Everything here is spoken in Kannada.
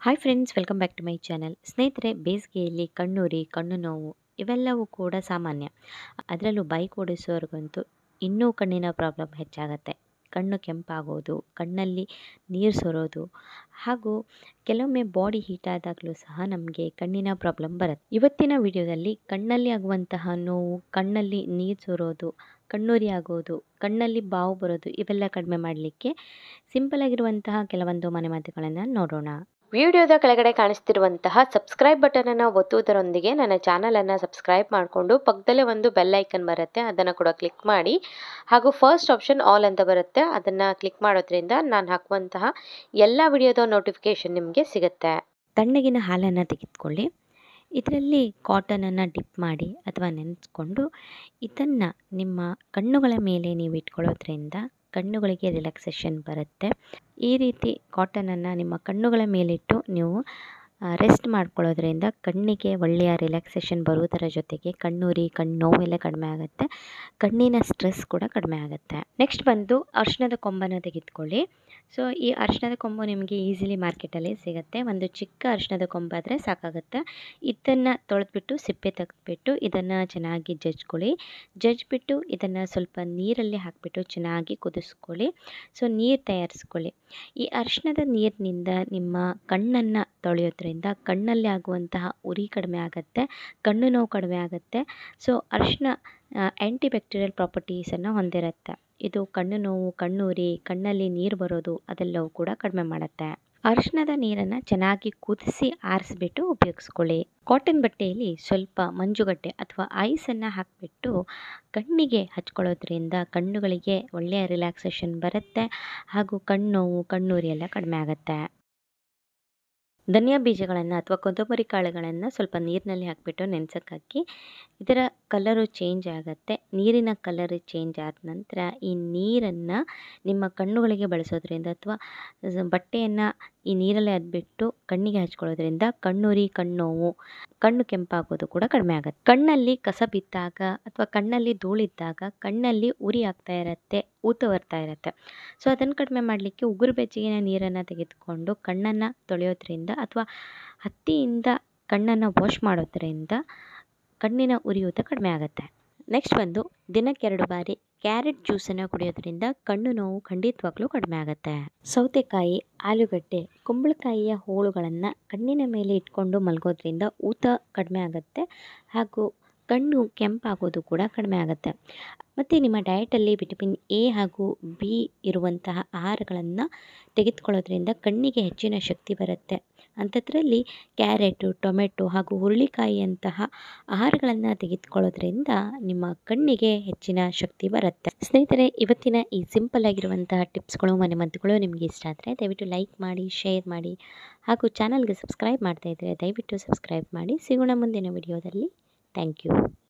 hi friends welcome back to my channel ಸ್ನೇಹಿತರೆ ಬೇಸಿಗೆಯಲ್ಲಿ ಕಣ್ಣುರಿ ಕಣ್ಣು ನೋವು ಇವೆಲ್ಲವೂ ಕೂಡ ಸಾಮಾನ್ಯ ಅದರಲ್ಲೂ ಬೈಕ್ ಓಡಿಸೋರ್ಗಂತೂ ಇನ್ನೂ ಕಣ್ಣಿನ ಪ್ರಾಬ್ಲಮ್ ಹೆಚ್ಚಾಗತ್ತೆ ಕಣ್ಣು ಕೆಂಪಾಗೋದು ಕಣ್ಣಲ್ಲಿ ನೀರು ಸೋರೋದು ಹಾಗೂ ಕೆಲವೊಮ್ಮೆ ಬಾಡಿ ಹೀಟ್ ಆದಾಗಲೂ ಸಹ ನಮಗೆ ಕಣ್ಣಿನ ಪ್ರಾಬ್ಲಮ್ ಬರುತ್ತೆ ಇವತ್ತಿನ ವಿಡಿಯೋದಲ್ಲಿ ಕಣ್ಣಲ್ಲಿ ಆಗುವಂತಹ ನೋವು ಕಣ್ಣಲ್ಲಿ ನೀರು ಸೋರೋದು ಕಣ್ಣುರಿ ಆಗೋದು ಕಣ್ಣಲ್ಲಿ ಬಾವು ಬರೋದು ಇವೆಲ್ಲ ಕಡಿಮೆ ಮಾಡಲಿಕ್ಕೆ ಸಿಂಪಲ್ ಆಗಿರುವಂತಹ ಕೆಲವೊಂದು ಮನೆಮದ್ದುಗಳನ್ನು ನೋಡೋಣ ವಿಡಿಯೋದ ಕೆಳಗಡೆ ಕಾಣಿಸ್ತಿರುವಂತಹ ಸಬ್ಸ್ಕ್ರೈಬ್ ಬಟನನ್ನು ಒತ್ತುವುದರೊಂದಿಗೆ ನನ್ನ ಚಾನಲನ್ನು ಸಬ್ಸ್ಕ್ರೈಬ್ ಮಾಡಿಕೊಂಡು ಪಕ್ಕದಲ್ಲೇ ಒಂದು ಬೆಲ್ ಐಕನ್ ಬರುತ್ತೆ ಅದನ್ನು ಕೂಡ ಕ್ಲಿಕ್ ಮಾಡಿ ಹಾಗೂ ಫಸ್ಟ್ ಆಪ್ಷನ್ ಆಲ್ ಅಂತ ಬರುತ್ತೆ ಅದನ್ನು ಕ್ಲಿಕ್ ಮಾಡೋದ್ರಿಂದ ನಾನು ಹಾಕುವಂತಹ ಎಲ್ಲ ವಿಡಿಯೋದ ನೋಟಿಫಿಕೇಷನ್ ನಿಮಗೆ ಸಿಗುತ್ತೆ ತಣ್ಣಗಿನ ಹಾಲನ್ನು ತೆಗೆದುಕೊಳ್ಳಿ ಇದರಲ್ಲಿ ಕಾಟನನ್ನು ಡಿಪ್ ಮಾಡಿ ಅಥವಾ ನೆನೆಸ್ಕೊಂಡು ಇದನ್ನು ನಿಮ್ಮ ಕಣ್ಣುಗಳ ಮೇಲೆ ನೀವು ಇಟ್ಕೊಳ್ಳೋದ್ರಿಂದ ಕಣ್ಣುಗಳಿಗೆ ರಿಲ್ಯಾಕ್ಸೇಷನ್ ಬರುತ್ತೆ ಈ ರೀತಿ ಕಾಟನನ್ನು ನಿಮ್ಮ ಕಣ್ಣುಗಳ ಮೇಲಿಟ್ಟು ನೀವು ರೆಸ್ಟ್ ಮಾಡ್ಕೊಳ್ಳೋದ್ರಿಂದ ಕಣ್ಣಿಗೆ ಒಳ್ಳೆಯ ರಿಲ್ಯಾಕ್ಸೇಷನ್ ಬರುವುದರ ಜೊತೆಗೆ ಕಣ್ಣುರಿ ಕಣ್ಣು ನೋವೆಲ್ಲ ಕಡಿಮೆ ಆಗುತ್ತೆ ಕಣ್ಣಿನ ಸ್ಟ್ರೆಸ್ ಕೂಡ ಕಡಿಮೆ ಆಗುತ್ತೆ ನೆಕ್ಸ್ಟ್ ಬಂದು ಅರಿಶಿಣದ ಕೊಂಬನ್ನು ತೆಗೆದುಕೊಳ್ಳಿ ಸೊ ಈ ಅರಿಶಿಣದ ಕೊಂಬು ನಿಮಗೆ ಈಸಿಲಿ ಮಾರ್ಕೆಟಲ್ಲಿ ಸಿಗುತ್ತೆ ಒಂದು ಚಿಕ್ಕ ಅರಿಶಿಣದ ಕೊಂಬಾದರೆ ಸಾಕಾಗುತ್ತೆ ಇದನ್ನು ತೊಳೆದ್ಬಿಟ್ಟು ಸಿಪ್ಪೆ ತೆಗೆದ್ಬಿಟ್ಟು ಇದನ್ನು ಚೆನ್ನಾಗಿ ಜಜ್ಕೊಳ್ಳಿ ಜಜ್ಬಿಟ್ಟು ಇದನ್ನು ಸ್ವಲ್ಪ ನೀರಲ್ಲಿ ಹಾಕಿಬಿಟ್ಟು ಚೆನ್ನಾಗಿ ಕುದಿಸ್ಕೊಳ್ಳಿ ಸೊ ನೀರು ತಯಾರಿಸ್ಕೊಳ್ಳಿ ಈ ಅರಿಶಿಣದ ನೀರಿನಿಂದ ನಿಮ್ಮ ಕಣ್ಣನ್ನು ತೊಳೆಯೋದ್ರಿಂದ ಕಣ್ಣಲ್ಲಿ ಆಗುವಂತಹ ಉರಿ ಕಡಿಮೆ ಆಗುತ್ತೆ ಕಣ್ಣು ನೋವು ಕಡಿಮೆ ಆಗುತ್ತೆ ಸೊ ಅರಿಶಿಣ ಆ್ಯಂಟಿ ಬ್ಯಾಕ್ಟೀರಿಯಲ್ ಪ್ರಾಪರ್ಟೀಸನ್ನು ಹೊಂದಿರುತ್ತೆ ಇದು ಕಣ್ಣು ನೋವು ಕಣ್ಣುರಿ ಕಣ್ಣಲ್ಲಿ ನೀರು ಬರೋದು ಅದೆಲ್ಲವೂ ಕೂಡ ಕಡಿಮೆ ಮಾಡುತ್ತೆ ಅರಿಶಿಣದ ನೀರನ್ನು ಚೆನ್ನಾಗಿ ಕುದಿಸಿ ಆರಿಸ್ಬಿಟ್ಟು ಉಪಯೋಗಿಸ್ಕೊಳ್ಳಿ ಕಾಟನ್ ಬಟ್ಟೆಯಲ್ಲಿ ಸ್ವಲ್ಪ ಮಂಜುಗಡ್ಡೆ ಅಥವಾ ಐಸನ್ನು ಹಾಕಿಬಿಟ್ಟು ಕಣ್ಣಿಗೆ ಹಚ್ಕೊಳ್ಳೋದ್ರಿಂದ ಕಣ್ಣುಗಳಿಗೆ ಒಳ್ಳೆಯ ರಿಲ್ಯಾಕ್ಸೇಷನ್ ಬರುತ್ತೆ ಹಾಗೂ ಕಣ್ಣು ನೋವು ಕಣ್ಣುರಿ ಎಲ್ಲ ಕಡಿಮೆ ಆಗುತ್ತೆ ಧನಿಯಾ ಬೀಜಗಳನ್ನು ಅಥವಾ ಕೊತ್ತಂಬರಿ ಕಾಳುಗಳನ್ನು ಸ್ವಲ್ಪ ನೀರಿನಲ್ಲಿ ಹಾಕಿಬಿಟ್ಟು ನೆನೆಸಕ್ಕೆ ಹಾಕಿ ಇದರ ಕಲರು ಚೇಂಜ್ ಆಗುತ್ತೆ ನೀರಿನ ಕಲರ್ ಚೇಂಜ್ ಆದ ನಂತರ ಈ ನೀರನ್ನು ನಿಮ್ಮ ಕಣ್ಣುಗಳಿಗೆ ಬಳಸೋದ್ರಿಂದ ಅಥವಾ ಬಟ್ಟೆಯನ್ನು ಈ ನೀರಲ್ಲಿ ಅದ್ಬಿಟ್ಟು ಕಣ್ಣಿಗೆ ಹಚ್ಕೊಳ್ಳೋದ್ರಿಂದ ಕಣ್ಣುರಿ ಕಣ್ಣು ನೋವು ಕಣ್ಣು ಕೆಂಪಾಗೋದು ಕೂಡ ಕಡಿಮೆ ಆಗುತ್ತೆ ಕಣ್ಣಲ್ಲಿ ಕಸ ಬಿದ್ದಾಗ ಅಥವಾ ಕಣ್ಣಲ್ಲಿ ಧೂಳಿದ್ದಾಗ ಕಣ್ಣಲ್ಲಿ ಉರಿ ಆಗ್ತಾ ಇರುತ್ತೆ ಊತ ಬರ್ತಾ ಇರುತ್ತೆ ಸೊ ಅದನ್ನು ಕಡಿಮೆ ಮಾಡಲಿಕ್ಕೆ ಉಗುರು ಬೆಚ್ಚಗಿನ ನೀರನ್ನು ತೆಗೆದುಕೊಂಡು ಕಣ್ಣನ್ನು ತೊಳೆಯೋದ್ರಿಂದ ಅಥವಾ ಹತ್ತಿಯಿಂದ ಕಣ್ಣನ್ನು ವಾಶ್ ಮಾಡೋದ್ರಿಂದ ಕಣ್ಣಿನ ಉರಿಯೂತ ಕಡಿಮೆ ಆಗುತ್ತೆ ನೆಕ್ಸ್ಟ್ ಬಂದು ದಿನಕ್ಕೆರಡು ಬಾರಿ ಕ್ಯಾರೆಟ್ ಜ್ಯೂಸನ್ನು ಕುಡಿಯೋದ್ರಿಂದ ಕಣ್ಣು ನೋವು ಖಂಡಿತವಾಗ್ಲೂ ಕಡಿಮೆ ಆಗುತ್ತೆ ಸೌತೆಕಾಯಿ ಆಲೂಗಡ್ಡೆ ಕುಂಬಳಕಾಯಿಯ ಹೋಳುಗಳನ್ನು ಕಣ್ಣಿನ ಮೇಲೆ ಇಟ್ಕೊಂಡು ಮಲಗೋದ್ರಿಂದ ಊತ ಕಡಿಮೆ ಆಗುತ್ತೆ ಹಾಗೂ ಕಣ್ಣು ಕೆಂಪಾಗೋದು ಕೂಡ ಕಡಿಮೆ ಆಗುತ್ತೆ ಮತ್ತು ನಿಮ್ಮ ಡಯಟಲ್ಲಿ ವಿಟಮಿನ್ ಎ ಹಾಗೂ ಬಿ ಇರುವಂತಹ ಆಹಾರಗಳನ್ನು ತೆಗೆದುಕೊಳ್ಳೋದ್ರಿಂದ ಕಣ್ಣಿಗೆ ಹೆಚ್ಚಿನ ಶಕ್ತಿ ಬರುತ್ತೆ ಅಂಥದ್ರಲ್ಲಿ ಕ್ಯಾರೆಟು ಟೊಮೆಟೊ ಹಾಗೂ ಹುರುಳಿಕಾಯಿಯಂತಹ ಆಹಾರಗಳನ್ನು ತೆಗೆದುಕೊಳ್ಳೋದ್ರಿಂದ ನಿಮ್ಮ ಕಣ್ಣಿಗೆ ಹೆಚ್ಚಿನ ಶಕ್ತಿ ಬರುತ್ತೆ ಸ್ನೇಹಿತರೆ ಇವತ್ತಿನ ಈ ಸಿಂಪಲ್ ಆಗಿರುವಂತಹ ಟಿಪ್ಸ್ಗಳು ಮನೆಮದ್ದುಗಳು ನಿಮಗೆ ಇಷ್ಟ ಆದರೆ ದಯವಿಟ್ಟು ಲೈಕ್ ಮಾಡಿ ಶೇರ್ ಮಾಡಿ ಹಾಗೂ ಚಾನಲ್ಗೆ ಸಬ್ಸ್ಕ್ರೈಬ್ ಮಾಡ್ತಾ ಇದ್ದರೆ ದಯವಿಟ್ಟು ಸಬ್ಸ್ಕ್ರೈಬ್ ಮಾಡಿ ಸಿಗೋಣ ಮುಂದಿನ ವಿಡಿಯೋದಲ್ಲಿ ಥ್ಯಾಂಕ್ ಯು